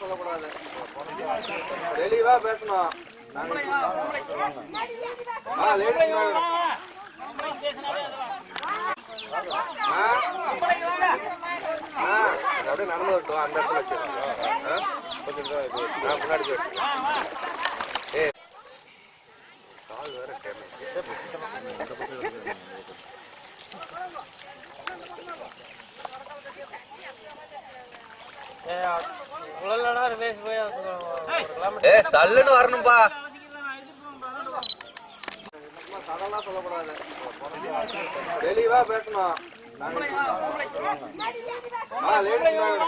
சொல்லக்கூடாது தெளிவா பேசணும் நாங்க ஆ லேடிஸ் ஆ ஆ அது அப்படியே நடந்து வரட்டும் அந்த இடத்துல வச்சிருக்கோம் ஆ கொஞ்சம் தூரம் இது ஆ முன்னாடி போயிட்டு ஏ கால் வேற ஏ சல்லுன்னு வரணும்பா கதெல்லாம் சொல்லக்கூடாது தெளிவா பேசணும் நாங்க ஆ லேடிஸ்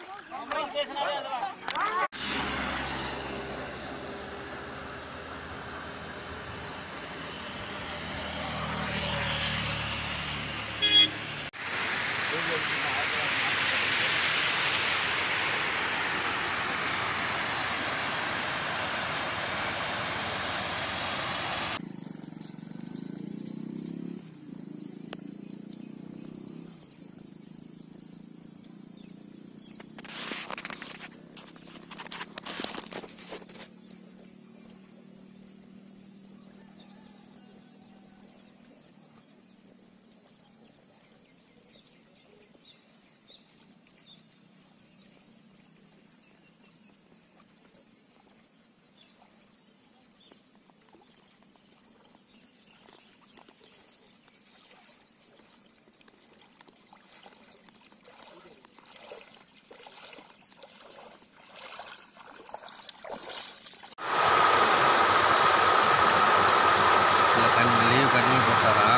லீவ் கண்டினியூ போட்டாரா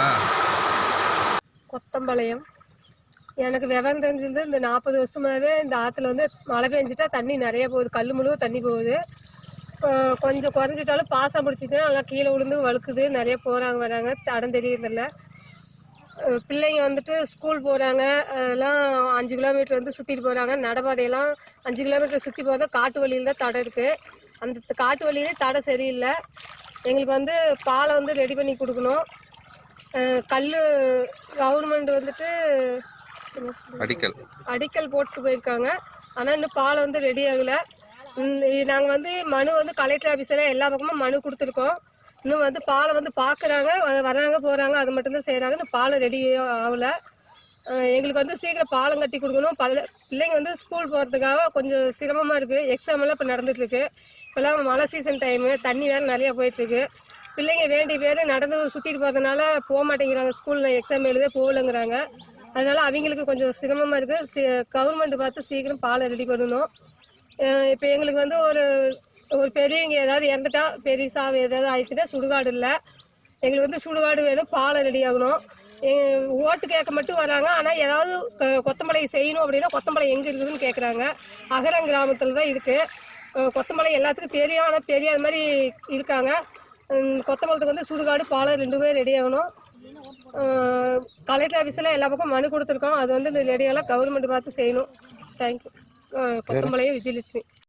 கொத்தம்பாளையம் எனக்கு விவரம் தெரிஞ்சது இந்த நாற்பது வருஷமாவே இந்த ஆற்றுல வந்து மழை பெஞ்சிட்டா தண்ணி நிறைய போகுது கல் முழுவ தண்ணி போகுது இப்போ கொஞ்சம் குறைஞ்சிட்டாலும் பாசம் பிடிச்சிட்டுனா நல்லா கீழே விழுந்து வழுக்குது நிறைய போகிறாங்க வராங்க தடம் தெரியறதில்ல அஹ் பிள்ளைங்க வந்துட்டு ஸ்கூல் போகிறாங்க அதெல்லாம் அஞ்சு கிலோமீட்டர் வந்து சுற்றிட்டு போகிறாங்க நடைபாதையெல்லாம் அஞ்சு கிலோமீட்டர் சுற்றி போகிறதா காட்டு வழியில் தான் தடை இருக்குது அந்த காட்டு வழியிலே தடை சரியில்லை எங்களுக்கு வந்து பாலை வந்து ரெடி பண்ணி கொடுக்கணும் கல் கவர்மெண்ட் வந்துட்டு என்ன சொல்றது? அடிக்கல் அடிக்கல் போட்டு போயிருக்காங்க ஆனால் இன்னும் பாலை வந்து ரெடி ஆகலை நாங்கள் வந்து மனு வந்து கலெக்டர் ஆஃபீஸில் எல்லா பக்கமும் மனு கொடுத்துருக்கோம் இன்னும் வந்து பாலை வந்து பார்க்குறாங்க வராங்க போகிறாங்க அது மட்டும்தான் செய்கிறாங்க இன்னும் பாலை ரெடி ஆகலை எங்களுக்கு வந்து சீக்கிரம் பாலம் கட்டி கொடுக்கணும் பல பிள்ளைங்க வந்து ஸ்கூல் போகிறதுக்காக கொஞ்சம் சிரமமாக இருக்குது எக்ஸாம் எல்லாம் இப்போ நடந்துட்டுருக்கு இப்போல்லாம் மழை சீசன் டைமு தண்ணி வேறு நிறையா போயிட்டுருக்கு பிள்ளைங்க வேண்டிய பேர் நடந்து சுற்றிட்டு போகிறதுனால போக மாட்டேங்கிறாங்க ஸ்கூலில் எக்ஸாம் எழுத போகலங்கிறாங்க அதனால அவங்களுக்கு கொஞ்சம் சிரமமாக இருக்குது கவர்மெண்ட் பார்த்து சீக்கிரம் பாலை ரெடி பண்ணணும் இப்போ எங்களுக்கு வந்து ஒரு ஒரு பெரியவங்க ஏதாவது இறந்துட்டா பெரிய சாவு ஏதாவது ஆயிடுச்சுன்னா சுடுகாடு இல்லை எங்களுக்கு வந்து சுடுகாடு வேணும் பாலை ரெடி ஆகணும் எ- ஓட்டு கேட்க மட்டும் வராங்க ஆனால் ஏதாவது க- கொத்தமல்லி செய்யணும் அப்படின்னா கொத்தமல்லி எங்கே இருக்குதுன்னு கேட்குறாங்க அகரம் கிராமத்தில் தான் இருக்குது கொத்தமல்லி எல்லாத்துக்கும் தெரியும் ஆனால் தெரியாத மாதிரி இருக்காங்க உம், கொத்தமல்லத்துக்கு வந்து சுடுகாடு பாலை ரெண்டுமே ரெடி ஆகணும் கலெக்டர் ஆஃபீஸில் எல்லா பக்கம் மனு கொடுத்துருக்கோம் அது வந்து இந்த ரெடியெல்லாம் கவர்மெண்ட் பார்த்து செய்யணும் தேங்க்யூ கொத்தமல்லியும் விஜயலட்சுமி